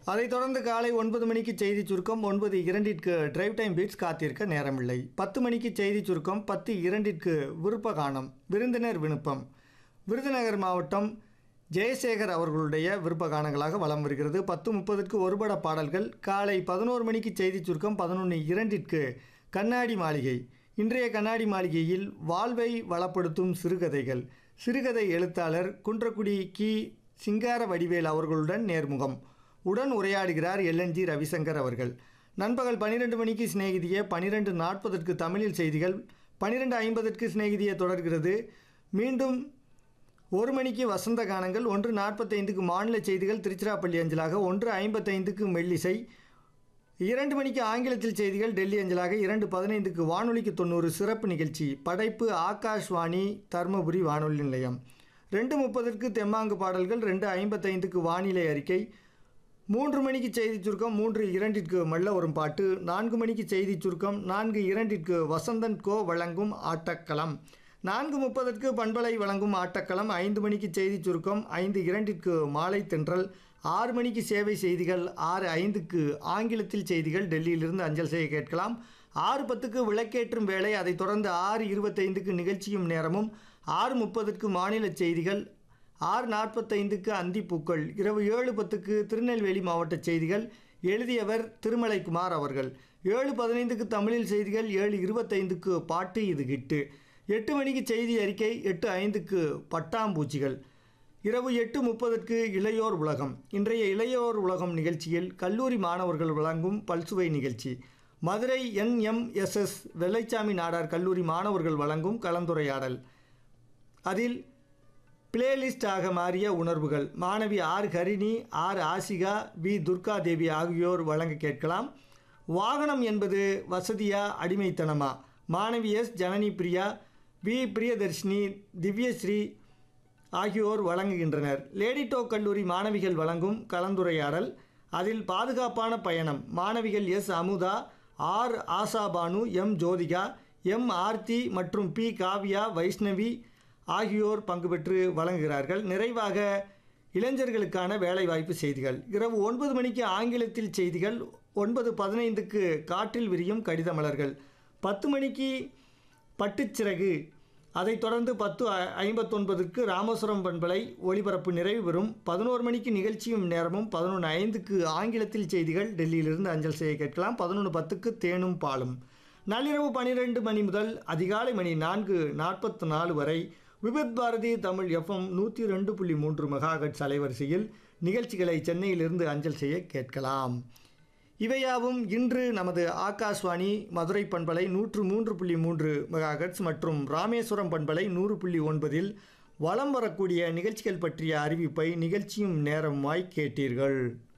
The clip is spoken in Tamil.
அதைத் தொடர்ந்து காலை ஒன்பது மணிக்கு செய்தி சுருக்கம் ஒன்பது இரண்டிற்கு டிரைவ் டைம் பீட்ஸ் காத்திருக்க நேரமில்லை பத்து மணிக்கு செய்தி சுருக்கம் பத்து இரண்டிற்கு விருப்ப கானம் விருந்தினர் விண்ணப்பம் விருதுநகர் மாவட்டம் ஜெயசேகர் அவர்களுடைய விருப்ப கானங்களாக வலம் வருகிறது பத்து முப்பதுக்கு ஒருபட பாடல்கள் காலை பதினோரு மணிக்கு செய்தி சுருக்கம் பதினொன்று இரண்டிற்கு கண்ணாடி மாளிகை இன்றைய கண்ணாடி மாளிகையில் வாழ்வை வளப்படுத்தும் சிறுகதைகள் சிறுகதை எழுத்தாளர் குன்றக்குடி கி சிங்கார வடிவேல் அவர்களுடன் நேர்முகம் உடன் உரையாடுகிறார் எல்என்ஜி ரவிசங்கர் அவர்கள் நண்பகல் பன்னிரெண்டு மணிக்கு சிநேகிதிய பன்னிரெண்டு நாற்பதற்கு தமிழில் செய்திகள் பன்னிரெண்டு ஐம்பதற்கு சிநேகிதிய தொடர்கிறது மீண்டும் ஒரு மணிக்கு வசந்த கானங்கள் ஒன்று நாற்பத்தைந்துக்கு மாநில செய்திகள் திருச்சிராப்பள்ளி அஞ்சலாக ஒன்று ஐம்பத்தைந்துக்கு மெல்லிசை இரண்டு மணிக்கு ஆங்கிலத்தில் செய்திகள் டெல்லி அஞ்சலாக இரண்டு பதினைந்துக்கு வானொலிக்கு தொண்ணூறு சிறப்பு நிகழ்ச்சி படைப்பு ஆகாஷ்வாணி தருமபுரி வானொலி நிலையம் ரெண்டு முப்பதற்கு தெம்மாங்கு பாடல்கள் ரெண்டு ஐம்பத்தைந்துக்கு வானிலை அறிக்கை மூன்று மணிக்கு செய்தி சுருக்கம் மூன்று இரண்டிற்கு மெல்ல வரும் பாட்டு நான்கு மணிக்கு செய்தி சுருக்கம் நான்கு இரண்டிற்கு வசந்தன் கோ வழங்கும் ஆட்டக்களம் நான்கு முப்பதற்கு பண்பலை வழங்கும் ஆட்டக்களம் ஐந்து மணிக்கு செய்தி சுருக்கம் ஐந்து இரண்டிற்கு மாலை தென்றல் ஆறு மணிக்கு சேவை செய்திகள் ஆறு ஐந்துக்கு ஆங்கிலத்தில் செய்திகள் டெல்லியிலிருந்து அஞ்சல் செய்ய கேட்கலாம் ஆறு பத்துக்கு விளக்கேற்றும் வேலை அதைத் தொடர்ந்து ஆறு இருபத்தைந்துக்கு நிகழ்ச்சியும் நேரமும் ஆறு முப்பதுக்கு மாநில செய்திகள் ஆறு நாற்பத்தைந்துக்கு அந்திப்பூக்கள் இரவு ஏழு பத்துக்கு திருநெல்வேலி மாவட்ட செய்திகள் எழுதியவர் திருமலைக்குமார் அவர்கள் ஏழு பதினைந்துக்கு தமிழில் செய்திகள் ஏழு இருபத்தைந்துக்கு பாட்டு இது கிட்டு எட்டு மணிக்கு செய்தி அறிக்கை எட்டு ஐந்துக்கு பட்டாம்பூச்சிகள் இரவு எட்டு முப்பதுக்கு இளையோர் உலகம் இன்றைய இளையோர் உலகம் நிகழ்ச்சியில் கல்லூரி மாணவர்கள் வழங்கும் பல்சுவை நிகழ்ச்சி மதுரை என்எம்எஸ்எஸ் வெள்ளைச்சாமி நாடார் கல்லூரி மாணவர்கள் வழங்கும் கலந்துரையாடல் அதில் பிளேலிஸ்ட் ஆக மாறிய உணர்வுகள் மாணவி R Harini R Asika V Durga Devi ஆகியோர் வழங்க கேட்கலாம் வாகனம் என்பது வசதியா அடிமைத்தனமா மாணவி எஸ் ஜனனி பிரியா வி பிரியதர்ஷினி திவ்யஸ்ரீ ஆகியோர் வழங்குகின்றனர் லேடிடோ கல்லூரி மாணவிகள் வழங்கும் கலந்துரையாடல் அதில் பாதுகாப்பான பயணம் மாணவிகள் S Amudha R Asabanu M Jothika M Aarthi மற்றும் பி காவ்யா வைஷ்ணவி ஆகியோர் பங்கு பெற்று வழங்குகிறார்கள் நிறைவாக இளைஞர்களுக்கான வேலைவாய்ப்பு செய்திகள் இரவு ஒன்பது மணிக்கு ஆங்கிலத்தில் செய்திகள் ஒன்பது பதினைந்துக்கு காற்றில் விரியும் கடித மலர்கள் பத்து மணிக்கு பட்டுச்சிறகு அதைத் தொடர்ந்து பத்து ஐ- ஐம்பத்தொன்பதுக்கு ராமேஸ்வரம் பண்பலை ஒளிபரப்பு நிறைவு பெறும் பதினோரு மணிக்கு நிகழ்ச்சியும் நேரமும் பதினொன்று ஐந்துக்கு ஆங்கிலத்தில் செய்திகள் டெல்லியிலிருந்து அஞ்சல் செய்ய கேட்கலாம் பதினொன்று பத்துக்கு தேனும் பாலும் நள்ளிரவு பன்னிரெண்டு மணி முதல் அதிகாலை மணி நான்கு நாற்பத்து நாலு வரை விபத் பாரதி தமிழ் எஃப்எம் நூற்றி ரெண்டு புள்ளி மூன்று மெகாஹெட்ஸ் அலைவரிசையில் நிகழ்ச்சிகளை சென்னையிலிருந்து அஞ்சல் செய்ய கேட்கலாம் இவையாவும் இன்று நமது ஆகாஷ்வாணி மதுரை பண்பலை நூற்று மூன்று புள்ளி மூன்று மெகாஹெட்ஸ் மற்றும் ராமேஸ்வரம் பண்பலை நூறு புள்ளி ஒன்பதில் வலம் வரக்கூடிய நிகழ்ச்சிகள் பற்றிய அறிவிப்பை நிகழ்ச்சியும் நேரமாய் கேட்டீர்கள்